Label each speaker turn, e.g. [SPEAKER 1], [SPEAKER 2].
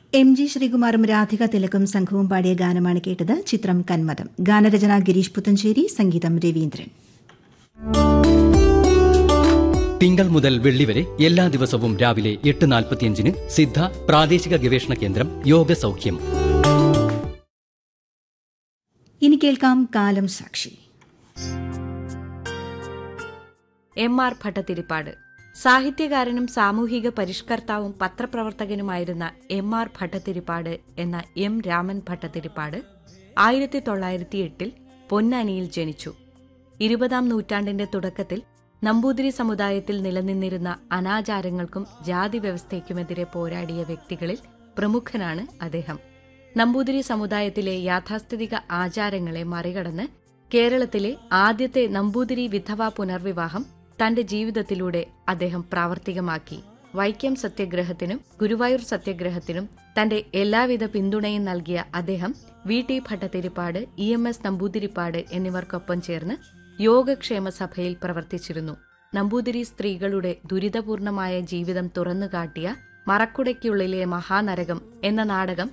[SPEAKER 1] M G ശ്രീകുമാറും രാധിക തിലകും സംഘവും പാടിയ ഗാനമാണ് കേട്ടത് ചിത്രം കന്മതം ഗാനരചന ഗിരീഷ് പുത്തഞ്ചേരി സംഗീതം രവീന്ദ്രൻ
[SPEAKER 2] തിങ്കൾ മുതൽ വെള്ളി വരെ എല്ലാ ദിവസവും രാവിലെ എട്ട് നാൽപ്പത്തിയഞ്ചിന് സിദ്ധ പ്രാദേശിക ഗവേഷണ കേന്ദ്രം യോഗ സൗഖ്യം
[SPEAKER 1] ഇനി കേൾക്കാം കാലം സാക്ഷി
[SPEAKER 3] എം ആർ ഭട്ടതിരിപ്പാട് സാഹിത്യകാരനും സാമൂഹിക പരിഷ്കർത്താവും പത്രപ്രവർത്തകനുമായിരുന്ന എം ആർ ഭട്ടതിരിപ്പാട് എന്ന എം രാമൻ ഭട്ടതിരിപ്പാട് ആയിരത്തി തൊള്ളായിരത്തി എട്ടിൽ പൊന്നാനിയിൽ ജനിച്ചു ഇരുപതാം നൂറ്റാണ്ടിന്റെ തുടക്കത്തിൽ നമ്പൂതിരി സമുദായത്തിൽ നിലനിന്നിരുന്ന അനാചാരങ്ങൾക്കും ജാതി വ്യവസ്ഥയ്ക്കുമെതിരെ പോരാടിയ വ്യക്തികളിൽ പ്രമുഖനാണ് അദ്ദേഹം നമ്പൂതിരി സമുദായത്തിലെ യാഥാസ്ഥിതിക ആചാരങ്ങളെ മറികടന്ന് കേരളത്തിലെ ആദ്യത്തെ നമ്പൂതിരി വിധവാ പുനർവിവാഹം തന്റെ ജീവിതത്തിലൂടെ അദ്ദേഹം പ്രാവർത്തികമാക്കി വൈക്കം സത്യഗ്രഹത്തിനും ഗുരുവായൂർ സത്യഗ്രഹത്തിനും തന്റെ എല്ലാവിധ പിന്തുണയും നൽകിയ അദ്ദേഹം V T Bhattathiripad E M S Namboodiripad എന്നിവർക്കൊപ്പം ചേർന്ന് യോഗക്ഷേമ സഭയിൽ പ്രവർത്തിച്ചിരുന്നു നമ്പൂതിരി സ്ത്രീകളുടെ ദുരിതപൂർണമായ ജീവിതം തുറന്നുകാട്ടിയ മറക്കുടയ്ക്കുള്ളിലെ മഹാനരകം എന്ന നാടകം